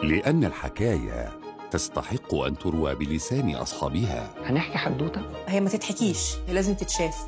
لأن الحكاية تستحق أن تروى بلسان أصحابها هنحكي حدوته هي ما تتحكيش هي لازم تتشاف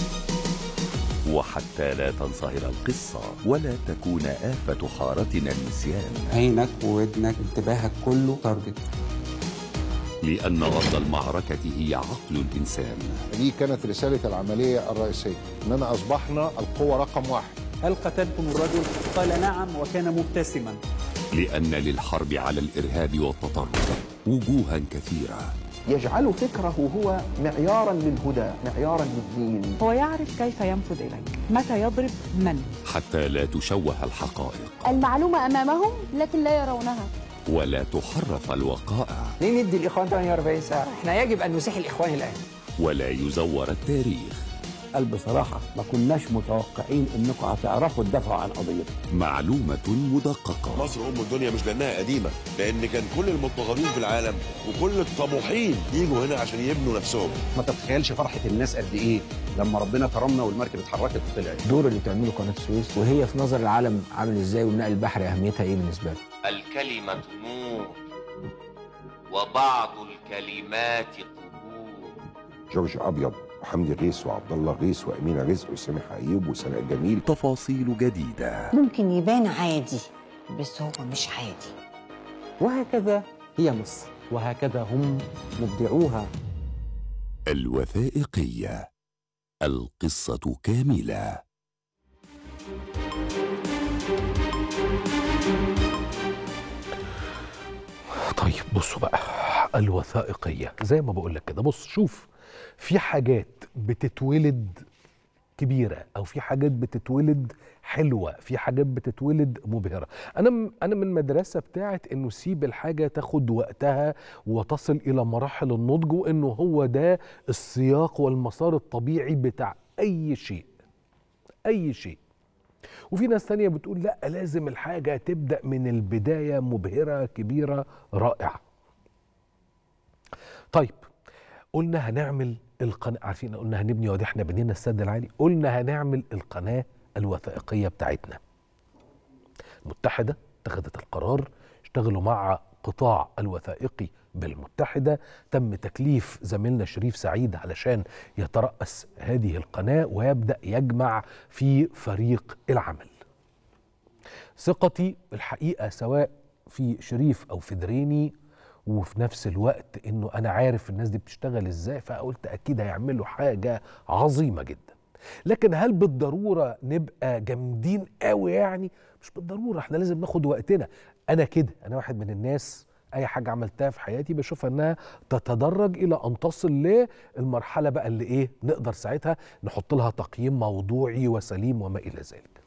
وحتى لا تنصهر القصة ولا تكون آفة حارتنا النسيان عينك وودنك انتباهك كله تارجت لأن أرض المعركة هي عقل الإنسان دي كانت رسالة العملية الرئيسية إننا أصبحنا القوة رقم واحد هل قتلتم الرجل؟ قال نعم وكان مبتسما لأن للحرب على الإرهاب والتطرف وجوها كثيرة يجعل فكره هو معيارا للهدى معيارا للدين هو يعرف كيف ينفذ إليك متى يضرب من حتى لا تشوه الحقائق المعلومة أمامهم لكن لا يرونها ولا تحرف الوقائع ليه ندي الإخوان 48 ساعة؟ احنا يجب أن نزيح الإخوان الآن ولا يزور التاريخ قال بصراحة ما كناش متوقعين انكم هتعرفوا تدافعوا عن قضيتكم معلومة مدققة مصر أم الدنيا مش لأنها قديمة لأن كان كل المضطهدين في العالم وكل الطموحين يجوا هنا عشان يبنوا نفسهم ما تتخيلش فرحة الناس قد إيه لما ربنا كرمنا والمركب اتحركت وطلعت الدور اللي بتعمله قناة السويس وهي في نظر العالم عامل ازاي والنقل البحري اهميتها ايه بالنسبة له الكلمة نور وبعض الكلمات قبور جورج أبيض وحمدي غيث وعبد الله غيث وأمينة رزق وسامح أيوب وسناء جميل تفاصيل جديدة ممكن يبان عادي بس هو مش عادي وهكذا هي مصر وهكذا هم مبدعوها الوثائقية القصة كاملة طيب بصوا بقى الوثائقية زي ما بقول لك كده بص شوف في حاجات بتتولد كبيرة أو في حاجات بتتولد حلوة في حاجات بتتولد مبهرة أنا م- أنا من المدرسة بتاعت إنه سيب الحاجة تاخد وقتها وتصل إلى مراحل النضج وإنه هو ده السياق والمسار الطبيعي بتاع أي شيء أي شيء وفي ناس تانية بتقول لا لازم الحاجة تبدأ من البداية مبهرة كبيرة رائعة طيب قلنا هنعمل القناة عارفين قلنا هنبني وادي احنا بنينا السد العالي قلنا هنعمل القناة الوثائقية بتاعتنا المتحدة اتخذت القرار اشتغلوا مع قطاع الوثائقي بالمتحدة تم تكليف زميلنا شريف سعيد علشان يترأس هذه القناة ويبدأ يجمع في فريق العمل ثقتي الحقيقة سواء في شريف أو في دريني وفي نفس الوقت انه انا عارف الناس دي بتشتغل ازاي فقلت اكيد هيعملوا حاجه عظيمه جدا لكن هل بالضروره نبقى جامدين قوي يعني مش بالضروره احنا لازم ناخد وقتنا انا كده انا واحد من الناس اي حاجه عملتها في حياتي بشوفها انها تتدرج الى ان تصل للمرحله بقى اللي ايه نقدر ساعتها نحط لها تقييم موضوعي وسليم وما الى ذلك